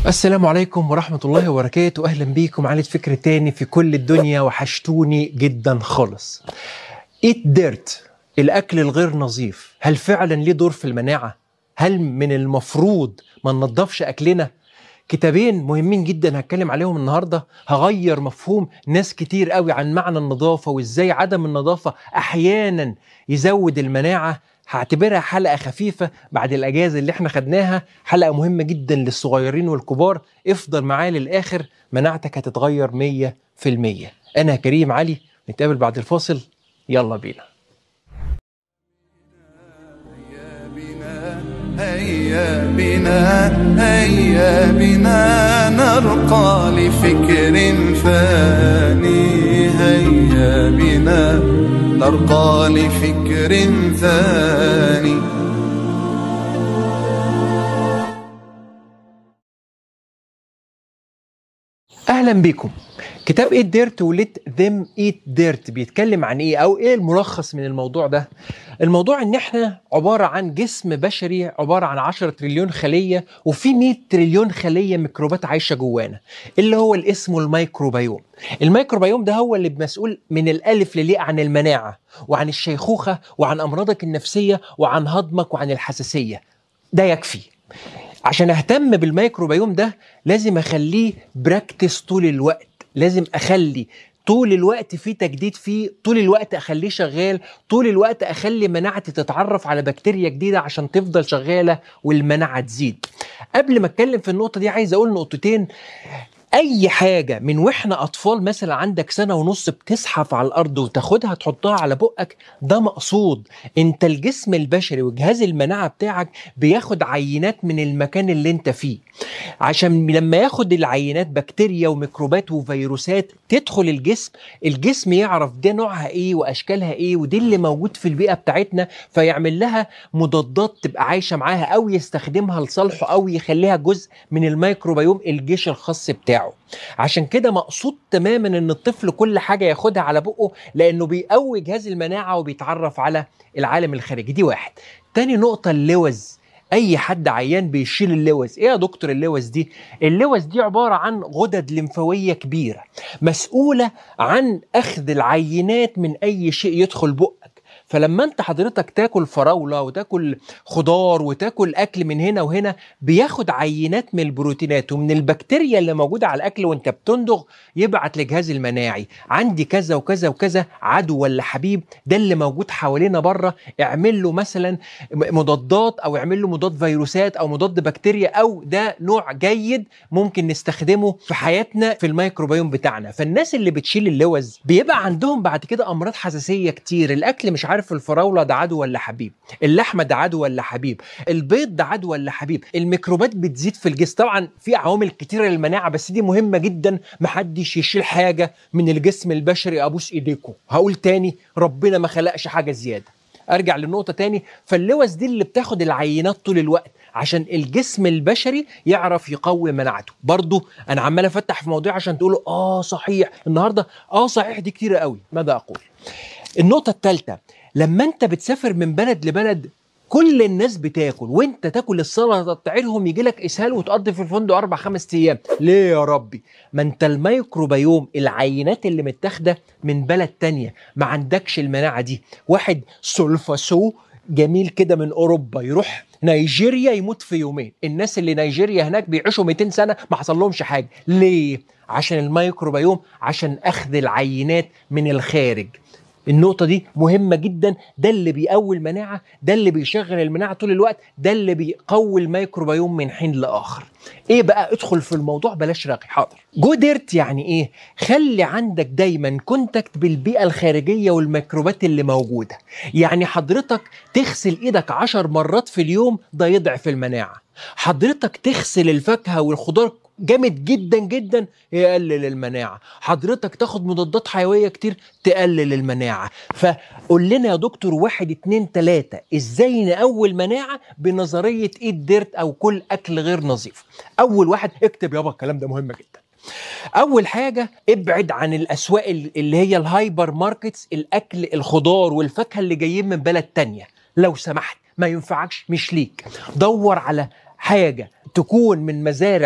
السلام عليكم ورحمة الله وبركاته أهلا بيكم على فكر تاني في كل الدنيا وحشتوني جدا خالص ايت ديرت الأكل الغير نظيف هل فعلا ليه دور في المناعة؟ هل من المفروض ما ننضفش أكلنا؟ كتابين مهمين جدا هتكلم عليهم النهارده هغير مفهوم ناس كتير قوي عن معنى النظافه وازاي عدم النظافه احيانا يزود المناعه هعتبرها حلقه خفيفه بعد الاجازه اللي احنا خدناها حلقه مهمه جدا للصغيرين والكبار افضل معايا للاخر مناعتك هتتغير 100% انا كريم علي نتقابل بعد الفاصل يلا بينا هيا بنا هيا بنا نرقى لفكر ثاني هيا بنا نرقى لفكر ثاني اهلا بيكم كتاب ايه ديرت وليت ذم ايت ديرت بيتكلم عن ايه او ايه الملخص من الموضوع ده الموضوع ان احنا عباره عن جسم بشري عباره عن 10 تريليون خليه وفي 100 تريليون خليه ميكروبات عايشه جوانا اللي هو اللي اسمه الميكروبيوم الميكروبيوم ده هو اللي مسؤول من الالف للياء عن المناعه وعن الشيخوخه وعن امراضك النفسيه وعن هضمك وعن الحساسيه ده يكفي عشان اهتم بالميكروبيوم ده لازم اخليه براكتس طول الوقت لازم اخلي طول الوقت في تجديد فيه طول الوقت اخليه شغال طول الوقت اخلي مناعتي تتعرف على بكتيريا جديده عشان تفضل شغاله والمناعه تزيد قبل ما اتكلم في النقطه دي عايز اقول نقطتين اي حاجه من واحنا اطفال مثلا عندك سنه ونص بتزحف على الارض وتاخدها تحطها على بقك ده مقصود انت الجسم البشري وجهاز المناعه بتاعك بياخد عينات من المكان اللي انت فيه عشان لما ياخد العينات بكتيريا وميكروبات وفيروسات تدخل الجسم الجسم يعرف ده نوعها ايه واشكالها ايه ودي اللي موجود في البيئه بتاعتنا فيعمل لها مضادات تبقى عايشه معاها او يستخدمها لصالحه او يخليها جزء من الميكروبيوم الجيش الخاص بتاعه عشان كده مقصود تماما ان الطفل كل حاجه ياخدها على بقه لانه بيقوي جهاز المناعه وبيتعرف على العالم الخارجي دي واحد تاني نقطه اللوز اي حد عيان بيشيل اللوز ايه يا دكتور اللوز دي اللوز دي عباره عن غدد لمفاويه كبيره مسؤوله عن اخذ العينات من اي شيء يدخل بقك فلما انت حضرتك تاكل فراوله وتاكل خضار وتاكل اكل من هنا وهنا بياخد عينات من البروتينات ومن البكتيريا اللي موجوده على الاكل وانت بتندغ يبعت لجهاز المناعي عندي كذا وكذا وكذا عدو ولا حبيب ده اللي موجود حوالينا بره اعمل له مثلا مضادات او اعمل له مضاد فيروسات او مضاد بكتيريا او ده نوع جيد ممكن نستخدمه في حياتنا في الميكروبيوم بتاعنا فالناس اللي بتشيل اللوز بيبقى عندهم بعد كده امراض حساسيه كتير الاكل مش عارف الفراوله ده عدو ولا حبيب اللحمه ده عدو ولا حبيب البيض ده عدو ولا حبيب الميكروبات بتزيد في الجسم طبعا في عوامل كتيره للمناعه بس دي مهمه جدا محدش يشيل حاجه من الجسم البشري ابوس ايديكم هقول تاني ربنا ما خلقش حاجه زياده ارجع للنقطه تاني فاللوز دي اللي بتاخد العينات طول الوقت عشان الجسم البشري يعرف يقوي مناعته برضو انا عمال افتح في مواضيع عشان تقولوا اه صحيح النهارده اه صحيح دي كتيره قوي ماذا اقول النقطه الثالثه لما انت بتسافر من بلد لبلد كل الناس بتاكل وانت تاكل السلطه بتاعتهم يجي لك اسهال وتقضي في الفندق اربع خمس ايام ليه يا ربي ما انت الميكروبيوم العينات اللي متاخده من بلد تانية ما عندكش المناعه دي واحد سولفاسو جميل كده من اوروبا يروح نيجيريا يموت في يومين الناس اللي نيجيريا هناك بيعيشوا 200 سنه ما حصل لهمش حاجه ليه عشان الميكروبيوم عشان اخذ العينات من الخارج النقطة دي مهمة جدا ده اللي بيقوي المناعة ده اللي بيشغل المناعة طول الوقت ده اللي بيقوي الميكروبيوم من حين لآخر ايه بقى ادخل في الموضوع بلاش راقي حاضر جو ديرت يعني ايه خلي عندك دايما كونتاكت بالبيئة الخارجية والميكروبات اللي موجودة يعني حضرتك تغسل ايدك عشر مرات في اليوم ده يضعف المناعة حضرتك تغسل الفاكهة والخضار جامد جدا جدا يقلل المناعة حضرتك تاخد مضادات حيوية كتير تقلل المناعة فقول لنا يا دكتور واحد اتنين تلاتة ازاي نقوي المناعة بنظرية ايد ديرت او كل اكل غير نظيف اول واحد اكتب يابا الكلام ده مهم جدا اول حاجه ابعد عن الاسواق اللي هي الهايبر ماركتس الاكل الخضار والفاكهه اللي جايين من بلد تانية لو سمحت ما ينفعكش مش ليك دور على حاجه تكون من مزارع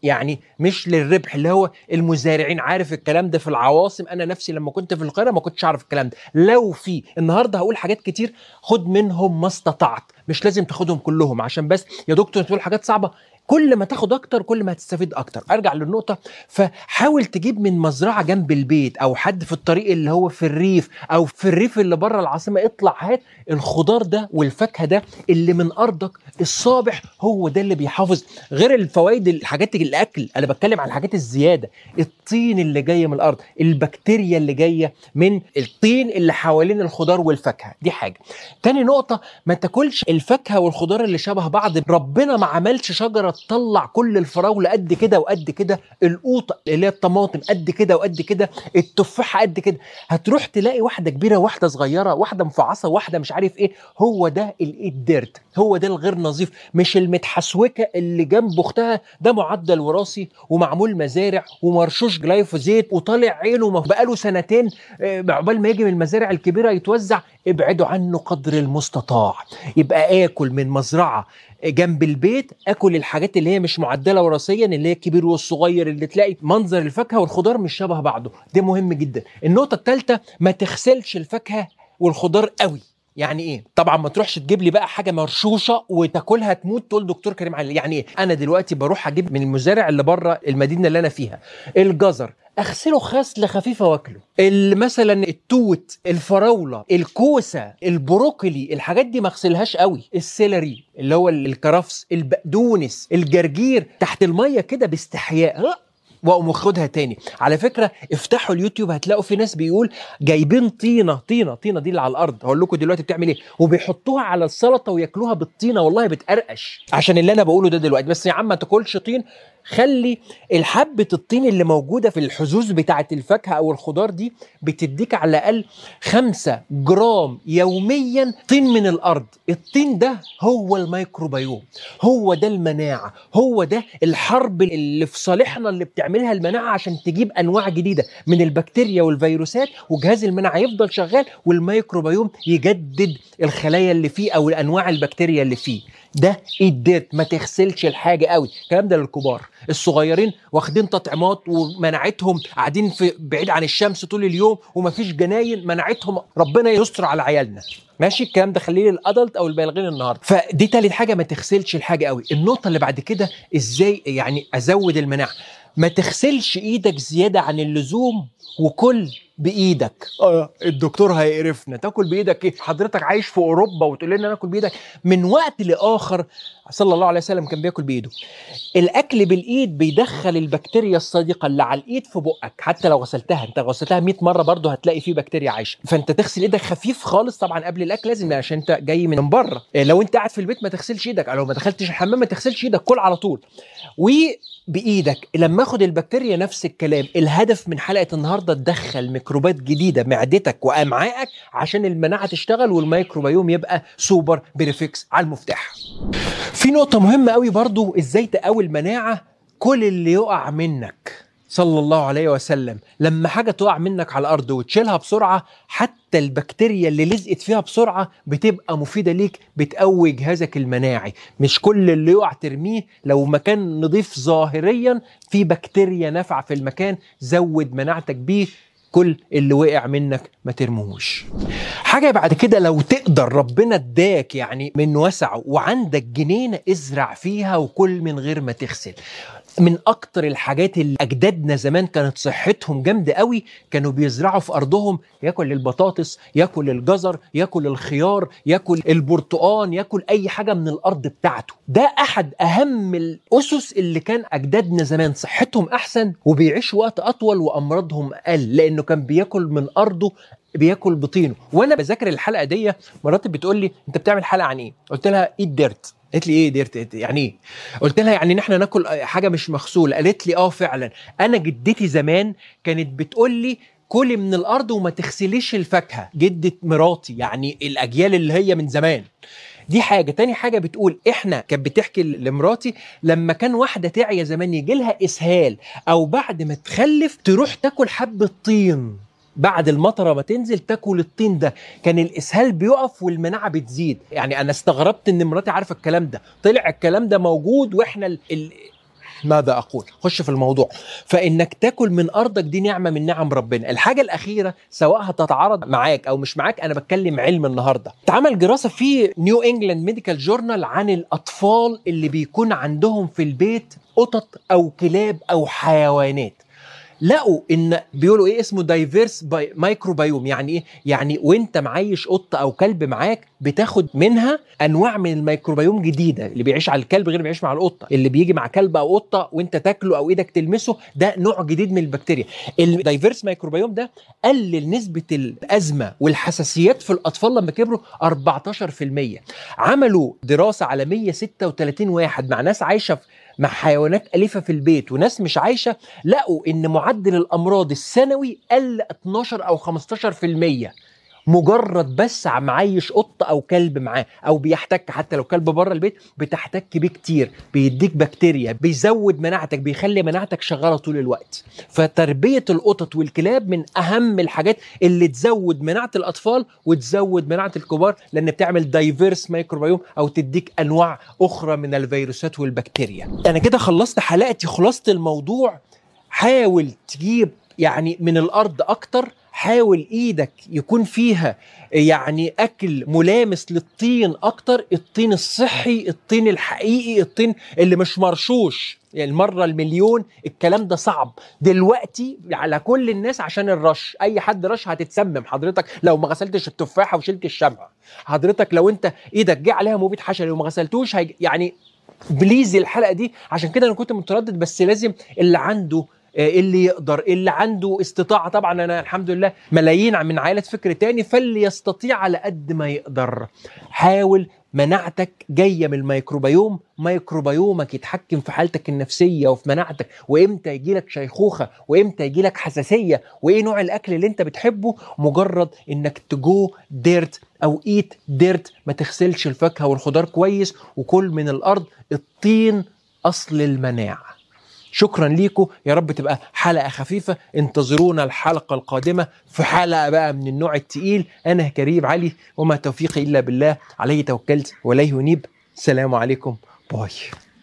يعني مش للربح اللي هو المزارعين عارف الكلام ده في العواصم انا نفسي لما كنت في القاهره ما كنتش اعرف الكلام ده لو في النهارده هقول حاجات كتير خد منهم ما استطعت مش لازم تاخدهم كلهم عشان بس يا دكتور تقول حاجات صعبه كل ما تاخد اكتر كل ما هتستفيد اكتر ارجع للنقطه فحاول تجيب من مزرعه جنب البيت او حد في الطريق اللي هو في الريف او في الريف اللي بره العاصمه اطلع هات الخضار ده والفاكهه ده اللي من ارضك الصابح هو ده اللي بيحافظ غير الفوائد الحاجات الاكل انا بتكلم عن الحاجات الزياده الطين اللي جاي من الارض البكتيريا اللي جايه من الطين اللي حوالين الخضار والفاكهه دي حاجه تاني نقطه ما تاكلش الفاكهه والخضار اللي شبه بعض ربنا ما عملش شجره تطلع كل الفراوله قد كده وقد كده القوطه اللي هي الطماطم قد كده وقد كده التفاحه قد كده هتروح تلاقي واحده كبيره واحده صغيره واحده مفعصه واحده مش عارف ايه هو ده الديرت هو ده الغير نظيف مش المتحسوكه اللي جنب اختها ده معدل وراثي ومعمول مزارع ومرشوش جلايفوزيت وطالع عينه ما بقاله سنتين آه، عقبال ما يجي من المزارع الكبيره يتوزع ابعدوا عنه قدر المستطاع يبقى اكل من مزرعه جنب البيت اكل الحاجات اللي هي مش معدله وراثيا اللي هي الكبير والصغير اللي تلاقي منظر الفاكهه والخضار مش شبه بعضه ده مهم جدا النقطه الثالثه ما تغسلش الفاكهه والخضار قوي يعني ايه طبعا ما تروحش تجيب لي بقى حاجه مرشوشه وتاكلها تموت تقول دكتور كريم علي يعني ايه انا دلوقتي بروح اجيب من المزارع اللي بره المدينه اللي انا فيها الجزر اغسله غسله خفيفه واكله ال- مثلا التوت الفراوله الكوسه البروكلي الحاجات دي ما اغسلهاش قوي السيلري اللي هو ال- الكرفس البقدونس الجرجير تحت الميه كده باستحياء ها، واقوم واخدها تاني على فكره افتحوا اليوتيوب هتلاقوا في ناس بيقول جايبين طينه طينه طينه دي اللي على الارض هقول لكم دلوقتي بتعمل ايه وبيحطوها على السلطه وياكلوها بالطينه والله بتقرقش عشان اللي انا بقوله ده دلوقتي بس يا عم ما تاكلش طين خلي الحبة الطين اللي موجودة في الحزوز بتاعة الفاكهة أو الخضار دي بتديك على الأقل خمسة جرام يوميا طين من الأرض الطين ده هو الميكروبيوم هو ده المناعة هو ده الحرب اللي في صالحنا اللي بتعملها المناعة عشان تجيب أنواع جديدة من البكتيريا والفيروسات وجهاز المناعة يفضل شغال والميكروبيوم يجدد الخلايا اللي فيه أو أنواع البكتيريا اللي فيه ده الديرت ما تغسلش الحاجة قوي الكلام ده للكبار الصغيرين واخدين تطعيمات ومناعتهم قاعدين في بعيد عن الشمس طول اليوم ومفيش جناين مناعتهم ربنا يستر على عيالنا ماشي الكلام ده خليه للادلت او البالغين النهارده فدي تالت حاجه ما تغسلش الحاجه قوي النقطه اللي بعد كده ازاي يعني ازود المناعه ما تغسلش ايدك زياده عن اللزوم وكل بايدك اه الدكتور هيقرفنا تاكل بايدك ايه حضرتك عايش في اوروبا وتقول لنا ناكل بايدك من وقت لاخر صلى الله عليه وسلم كان بياكل بايده الاكل بالايد بيدخل البكتيريا الصادقه اللي على الايد في بقك حتى لو غسلتها انت غسلتها 100 مره برضه هتلاقي فيه بكتيريا عايشه فانت تغسل ايدك خفيف خالص طبعا قبل الاكل لازم عشان انت جاي من بره إيه، لو انت قاعد في البيت ما تغسلش ايدك او لو ما دخلتش الحمام ما تغسلش ايدك كل على طول وبايدك لما اخد البكتيريا نفس الكلام الهدف من حلقه النهارده تدخل ميكروبات جديده معدتك وامعائك عشان المناعه تشتغل والميكروبيوم يبقى سوبر بريفكس على المفتاح في نقطة مهمة قوي برضو ازاي تقوي المناعة كل اللي يقع منك صلى الله عليه وسلم لما حاجة تقع منك على الأرض وتشيلها بسرعة حتى البكتيريا اللي لزقت فيها بسرعة بتبقى مفيدة ليك بتقوي جهازك المناعي مش كل اللي يقع ترميه لو مكان نظيف ظاهريا في بكتيريا نافعة في المكان زود مناعتك بيه كل اللي وقع منك ما ترموهوش حاجة بعد كده لو تقدر ربنا اداك يعني من وسعه وعندك جنينة ازرع فيها وكل من غير ما تغسل من اكتر الحاجات اللي اجدادنا زمان كانت صحتهم جامده قوي كانوا بيزرعوا في ارضهم ياكل البطاطس ياكل الجزر ياكل الخيار ياكل البرتقان ياكل اي حاجه من الارض بتاعته ده احد اهم الاسس اللي كان اجدادنا زمان صحتهم احسن وبيعيشوا وقت اطول وامراضهم اقل لانه كان بياكل من ارضه بياكل بطينه وانا بذاكر الحلقه دي مراتي بتقول لي انت بتعمل حلقه عن ايه قلت لها ايت ديرت قالت لي ايه ديرت إيه؟ يعني ايه قلت لها يعني ان احنا ناكل حاجه مش مغسوله قالت لي اه فعلا انا جدتي زمان كانت بتقول لي كلي من الارض وما تغسليش الفاكهه جده مراتي يعني الاجيال اللي هي من زمان دي حاجه تاني حاجه بتقول احنا كانت بتحكي لمراتي لما كان واحده تعيا زمان يجي لها اسهال او بعد ما تخلف تروح تاكل حبه طين بعد المطره ما تنزل تاكل الطين ده كان الاسهال بيقف والمناعه بتزيد يعني انا استغربت ان مراتي عارفه الكلام ده طلع الكلام ده موجود واحنا ال... ال... ماذا اقول خش في الموضوع فانك تاكل من ارضك دي نعمه من نعم ربنا الحاجه الاخيره سواء هتتعارض معاك او مش معاك انا بتكلم علم النهارده اتعمل دراسه في نيو انجلاند ميديكال جورنال عن الاطفال اللي بيكون عندهم في البيت قطط او كلاب او حيوانات لقوا ان بيقولوا ايه اسمه دايفيرس باي مايكروبيوم يعني ايه يعني وانت معيش قطه او كلب معاك بتاخد منها انواع من الميكروبيوم جديده اللي بيعيش على الكلب غير اللي بيعيش مع القطه اللي بيجي مع كلب او قطه وانت تاكله او ايدك تلمسه ده نوع جديد من البكتيريا الدايفيرس مايكروبيوم ده قلل نسبه الازمه والحساسيات في الاطفال لما كبروا 14% عملوا دراسه على 136 واحد مع ناس عايشه في مع حيوانات أليفة في البيت وناس مش عايشة لقوا إن معدل الأمراض السنوي قل 12 أو 15% مجرد بس عم عايش قط او كلب معاه او بيحتك حتى لو كلب بره البيت بتحتك بيه كتير بيديك بكتيريا بيزود مناعتك بيخلي مناعتك شغاله طول الوقت فتربيه القطط والكلاب من اهم الحاجات اللي تزود مناعه الاطفال وتزود مناعه الكبار لان بتعمل دايفيرس مايكروبيوم او تديك انواع اخرى من الفيروسات والبكتيريا انا كده خلصت حلقتي خلاصه الموضوع حاول تجيب يعني من الارض اكتر حاول ايدك يكون فيها يعني اكل ملامس للطين اكتر الطين الصحي الطين الحقيقي الطين اللي مش مرشوش يعني المره المليون الكلام ده صعب دلوقتي على كل الناس عشان الرش اي حد رش هتتسمم حضرتك لو ما غسلتش التفاحه وشلت الشمعه حضرتك لو انت ايدك جه عليها مبيد حشري وما غسلتوش هيج... يعني بليز الحلقه دي عشان كده انا كنت متردد بس لازم اللي عنده اللي يقدر اللي عنده استطاعة طبعا أنا الحمد لله ملايين من عائلة فكر تاني فاللي يستطيع على قد ما يقدر حاول مناعتك جاية من الميكروبيوم ميكروبيومك يتحكم في حالتك النفسية وفي مناعتك وإمتى يجيلك شيخوخة وإمتى يجيلك حساسية وإيه نوع الأكل اللي أنت بتحبه مجرد إنك تجو ديرت أو إيت ديرت ما تغسلش الفاكهة والخضار كويس وكل من الأرض الطين أصل المناعة شكرا ليكم يا رب تبقى حلقه خفيفه انتظرونا الحلقه القادمه في حلقه بقى من النوع التقيل انا كريم علي وما توفيقي الا بالله عليه توكلت واليه انيب سلام عليكم باي